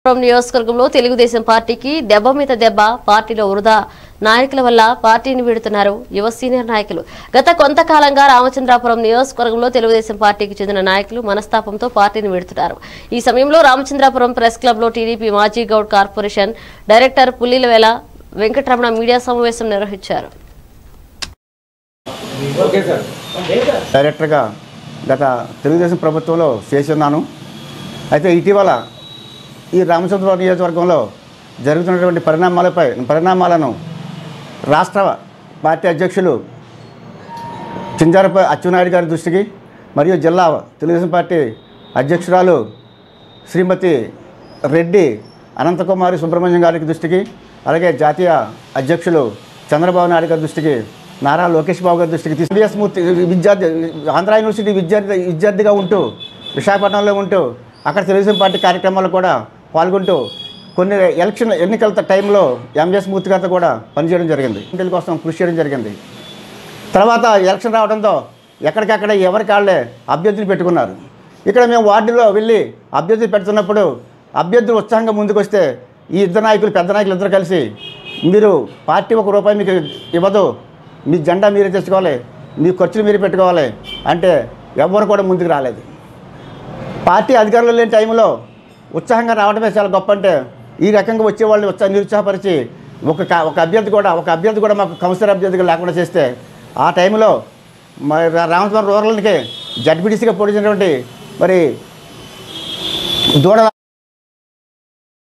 రామచంద్రపురం నియోజకవర్గంలో తెలుగుదేశం పార్టీకి దెబ్బ మీద దెబ్బ పార్టీలో వృధా నాయకుల వల్ల పార్టీని వీడుతున్నారు యువ సీనియర్ నాయకులు గత కొంతకాలంగా రామచంద్రాపురం నియోజకవర్గంలో తెలుగుదేశం పార్టీకి చెందిన నాయకులు మనస్తాపంతో పార్టీని వీడుతున్నారు ఈ సమయంలో రామచంద్రాపురం ప్రెస్ క్లబ్ లో టీడీపీ మాజీ Goud corporation director Pullilavela Venkataramana media సమావేశం నిర్వహించారు డైరెక్టర్గా గత తెలుగుదేశం ప్రభుత్వంలో చేసి ఉన్నాను అయితే ఇటీవల ఈ రామచంద్రరావు నియోజకవర్గంలో జరుగుతున్నటువంటి పరిణామాలపై పరిణామాలను రాష్ట్ర పార్టీ అధ్యక్షులు చింజారపై అచ్చెన్నాయుడు గారి దృష్టికి మరియు జిల్లా తెలుగుదేశం పార్టీ అధ్యక్షురాలు శ్రీమతి రెడ్డి అనంతకుమారి సుబ్రహ్మణ్యం గారికి దృష్టికి అలాగే జాతీయ అధ్యక్షులు చంద్రబాబు నాయుడు గారి దృష్టికి నారా లోకేష్ బాబు గారి దృష్టికి తీసుకు బిఎస్ మూర్తి విద్యార్థి ఆంధ్ర యూనివర్సిటీ విద్యార్థి విద్యార్థిగా ఉంటూ విశాఖపట్నంలో ఉంటూ అక్కడ తెలుగుదేశం పార్టీ కార్యక్రమాల్లో కూడా పాల్గొంటూ కొన్ని ఎలక్షన్ ఎన్నికల టైంలో ఎంఎస్ మూర్తి గారితో కూడా పనిచేయడం జరిగింది ఇంటిల కోసం కృషి చేయడం జరిగింది తర్వాత ఎలక్షన్ రావడంతో ఎక్కడికక్కడ ఎవరి కాళ్ళే అభ్యర్థులు పెట్టుకున్నారు ఇక్కడ మేము వార్డులో వెళ్ళి అభ్యర్థులు పెడుతున్నప్పుడు అభ్యర్థులు ఉత్సాహంగా ముందుకు వస్తే ఈ ఇద్దరు నాయకులు పెద్ద నాయకులు ఇద్దరు కలిసి మీరు పార్టీ ఒక రూపాయి మీకు ఇవ్వదు మీ జెండా మీరే తెచ్చుకోవాలి మీ ఖర్చులు మీరే పెట్టుకోవాలి అంటే ఎవరు కూడా ముందుకు రాలేదు పార్టీ అధికారంలో లేని టైంలో ఉత్సాహంగా రావడమే చాలా గొప్ప అంటే ఈ రకంగా వచ్చే వాళ్ళని ఉత్సాహ నిరుత్సాహపరిచి ఒక కా- ఒక అభ్యర్థి కూడా ఒక అభ్యర్థి కూడా మాకు కౌన్సిలర్ అభ్యర్థిగా లేకుండా చేస్తే ఆ టైంలో మరి రా- రామచంద్రం రూరల్కి జడ్పీటీసీగా పోటీ చేసినటువంటి మరి దూడ